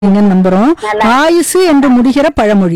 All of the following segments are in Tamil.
நீங்க நம்புறோம் நல்லா. ஆயுசு என்று முடிகிற பழமொழி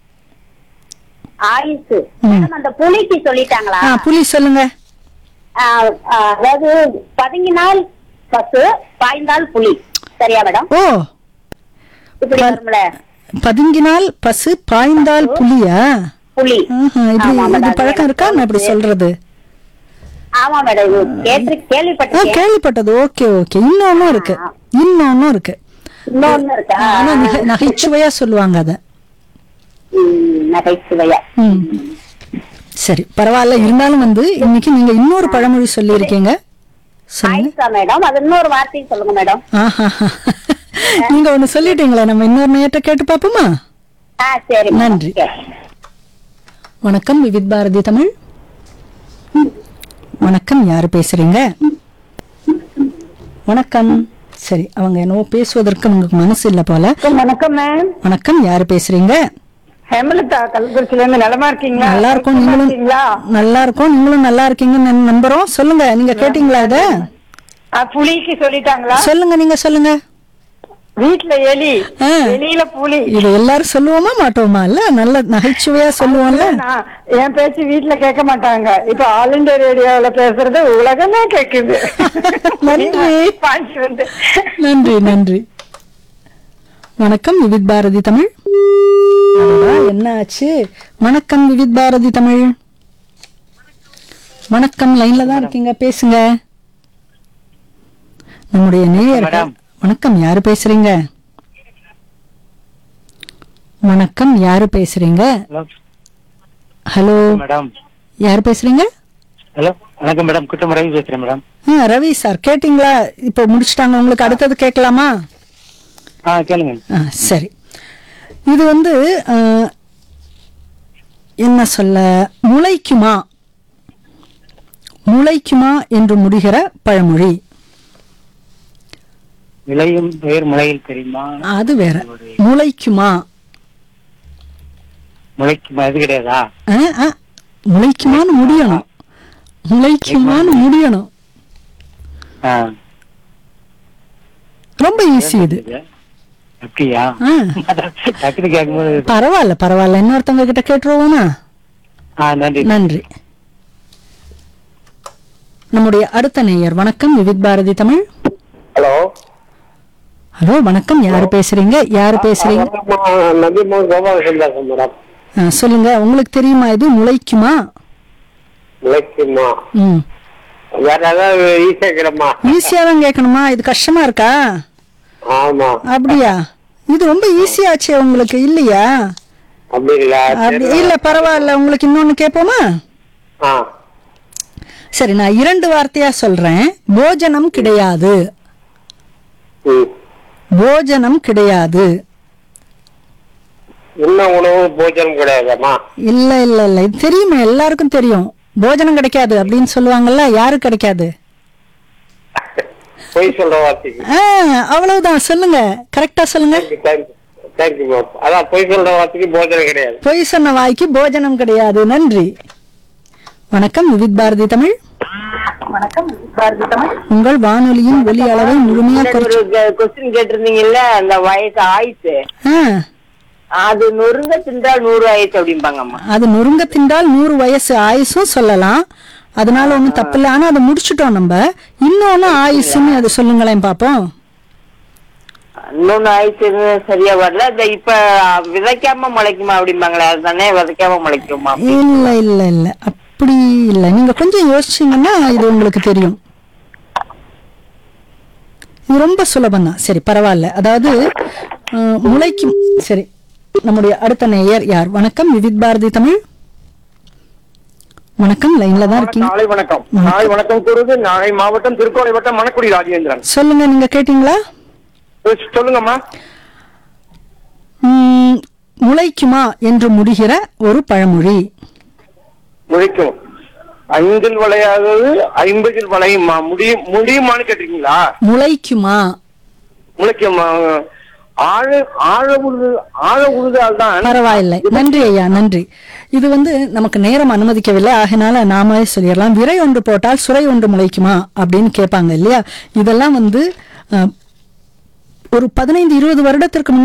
ஆயுசு மேடம் அந்த புலிக்கு சொல்லிட்டாங்களா ஆ, புலி சொல்லுங்க ஆ, ஆ, அதாவது பதுங்கினால் பசு பாய்ந்தால் புலி சரியா மேடம் ஓ இப்படி ப- வரும்ல பதுங்கினால் பசு பாய்ந்தால் புலியா புலி ஆஹா, இப்படி ஆமா, இது மேடம். பழக்கம் இருக்கா நான் இப்படி சொல்றது ஆமா மேடம் இது கேட்டு ஆ, கேள்விப்பட்டிருக்கேன் கேள்விப்பட்டது ஓகே ஓகே இன்னொன்னும் இருக்கு இன்னொன்னும் இருக்கு இன்னொன்னு இருக்கா ஆனா நகை- நகைச்சுவையா சொல்லுவாங்க அத ம், நகைச்சுவையா ம். சரி பரவாயில்ல இருந்தாலும் வந்து இன்னைக்கு நீங்க இன்னொரு பழமொழி சொல்லியிருக்கீங்க சொல்லுங்க ஆயிடுச்சா மேடம் அது இன்னொரு வார்த்தையும் சொல்லுங்க மேடம் ஆஹா நீங்க ஒண்ணு சொல்லிட்டீங்களே நம்ம இன்னொரு நேரத்தை கேட்டு பாப்போமா ஆ சரி மேடம். நன்றி. சரி. வணக்கம் விவித் பாரதி தமிழ் வணக்கம் யாரு பேசுறீங்க வணக்கம் சரி அவங்க என்னவோ பேசுவதற்கு உங்களுக்கு மனசு இல்ல போல வணக்கம் மேம் வணக்கம் யாரு பேசுறீங்க ஹேமலதா கள்ளக்குறிச்சில இருந்து நலமா இருக்கீங்களா நல்லா இருக்கும் சௌக்கியமா நீங்களும் இருக்கீங்களா நல்லா இருக்கும் நீங்களும் நல்லா இருக்கீங்கன்னு நம்- நம்புறோம் சொல்லுங்க நீங்க கேட்டீங்களா இத ஆ, புலிக்கு சொல்லிட்டாங்களா சொல்லுங்க நீங்க சொல்லுங்க வீட்டுல எலி ஆ. வெளியில புலி இது எல்லாரும் சொல்லுவோமா மாட்டோமா இல்ல நல்ல நகைச்சுவையா சொல்லுவோம்ல நான் என் பேச்சு வீட்டுல கேட்க மாட்டாங்க இப்ப ஆல் இந்தியா ரேடியோல பேசுறது உலகமே கேக்குது நன்றி. பாஞ்சு வந்து நன்றி நன்றி வணக்கம் விவித் பாரதி தமிழ் அடடா, என்ன ஆச்சு வணக்கம் விவித் பாரதி தமிழ் வணக்கம் லைன்ல தான் இருக்கீங்க பேசுங்க நம்முடைய நேயர் மேடம். வணக்கம் யாரு பேசுறீங்க வணக்கம் யாரு பேசுறீங்க ஹலோ ஹலோ மேடம் யாரு பேசுறீங்க ஹலோ வணக்கம் மேடம் குற்றம் ரவி பேசுறேன் மேடம் ஆ ரவி சார் கேட்டிங்களா இப்போ முடிச்சிட்டாங்க உங்களுக்கு அடுத்தது கேட்கலாமா ஆ கேளுங்க ஆ சரி இது வந்து ஆ, என்ன சொல்ல முளைக்குமா முளைக்குமா என்று முடிகிற பழமொழி விளையும் பெயர் முளையில் தெரியுமா அது வேற முளைக்குமா முளைக்கும் அது கிடையாதா ஆ, ஆ, முளைக்குமான்னு முடியணும் முளைக்குமான்னு முடியணும் ஆ ரொம்ப ஈஸி இது அப்படியா ஆ, டக்குனு கேட்கும்போது பரவாயில்ல பரவாயில்ல இன்னொருத்தவங்க கிட்ட கேட்டுருவோமா ஆ நன்றி நன்றி நம்முடைய அடுத்த நேயர் வணக்கம் விவித் பாரதி தமிழ் ஹலோ ஹலோ வணக்கம் யாரு பேசுறீங்க யாரு பேசுறீங்க நம்பி மோகன் கோபாலகிருஷ்ணன் பேசுறேன் மேடம் ஆ, சொல்லுங்க உங்களுக்கு தெரியுமா இது முளைக்குமா முளைக்குமா ம் வேற ஏதாவது ஈஸியா இருக்கிறமா ஈஸியா தான் கேட்கணுமா இது கஷ்டமா இருக்கா ஆமா அப்படியா இது ரொம்ப ஈஸியாச்சே உங்களுக்கு இல்லையா அப்படிங்களா அப்படி சரி. இல்ல பரவாயில்ல உங்களுக்கு இன்னொன்னு கேட்போமா ஆ சரி நான் இரண்டு வார்த்தையா சொல்றேன் போஜனம் கிடையாது ம் போஜனம் கிடையாது என்ன உணவு போஜனம் கிடையாதாம்மா இல்ல இல்ல இல்ல இது தெரியுமா எல்லாருக்கும் தெரியும் போஜனம் கிடைக்காது அப்படின்னு சொல்லுவாங்கல்ல யாரு கிடைக்காது பொய் சொல்ற வார்த்தைக்கு ஆ அவ்வளவுதான் சொல்லுங்க கரெக்டா சொல்லுங்க தேங்க்யூ தேங்க்யூ மேம் அதான் பொய் சொல்ற வார்த்தைக்கு போஜனம் கிடையாது பொய் சொன்ன வாய்க்கு போஜனம் கிடையாது நன்றி வணக்கம் விவித் பாரதி தமிழ் வணக்கம் பாரதி தமிழ் உங்கள் வானொலியின் ஒலி அளவை முழுமையா ஒரு குறைச்சு கொஸ்டின் கேட்டிருந்தீங்கல்ல அந்த வயசு ஆயுசு ஆ, அது நொறுங்க தின்றால் நூறு ஆயுசு அப்படிம்பாங்கம்மா அது நொறுங்க தின்றால் நூறு வயசு ஆயுசும் சொல்லலாம் அதனால ஒண்ணும் தப்பு இல்லை ஆனா அதை முடிச்சிட்டோம் நம்ம இன்னொன்னு ஆயுசுன்னு அதை சொல்லுங்களேன் பாப்போம் இன்னொன்னு ஆயுசுன்னு சரியா வரல இந்த இப்ப விதைக்காம முளைக்குமா அப்படிம்பாங்களே அதுதானே விதைக்காம முளைக்குமா இல்ல இல்ல இல்ல அப்படி இல்ல நீங்க கொஞ்சம் யோசிச்சீங்கன்னா இது உங்களுக்கு தெரியும் இது ரொம்ப சுலபம் தான் சரி பரவாயில்ல அதாவது அஹ், முளைக்கும் சரி நம்முடைய அடுத்த நேயர் யார் வணக்கம் விவித் பாரதி தமிழ் வணக்கம் லைன்ல தான் இருக்கீங்க நாளை வணக்கம் நாளை வணக்கம் கூறுவது நாளை மாவட்டம் திருக்கோணை வட்டம் மணக்குடி ராஜேந்திரன் சொல்லுங்க நீங்க கேட்டீங்களா சொல்லுங்கம்மா உம், முளைக்குமா என்று முடிகிற ஒரு பழமொழி முளைக்கும் ஐந்தில் வளையாதது ஐம்பதில் வளையுமா முடியும் முடியுமான்னு கேட்டிருக்கீங்களா முளைக்குமா முளைக்கும் ஆழ ஆழ உழுது ஆழ உழுதால் தான் பரவாயில்லை நன்றி ஐயா நன்றி இது வந்து நமக்கு நேரம் அனுமதிக்கவில்லை ஆகினால நாம சொல்லிடலாம் விரை ஒன்று போட்டால் சுரை ஒன்று முளைக்குமா அப்படின்னு கேட்பாங்க இல்லையா இதெல்லாம் வந்து அஹ், ஒரு பதினைந்து இருபது வருடத்திற்கு முன்னாடி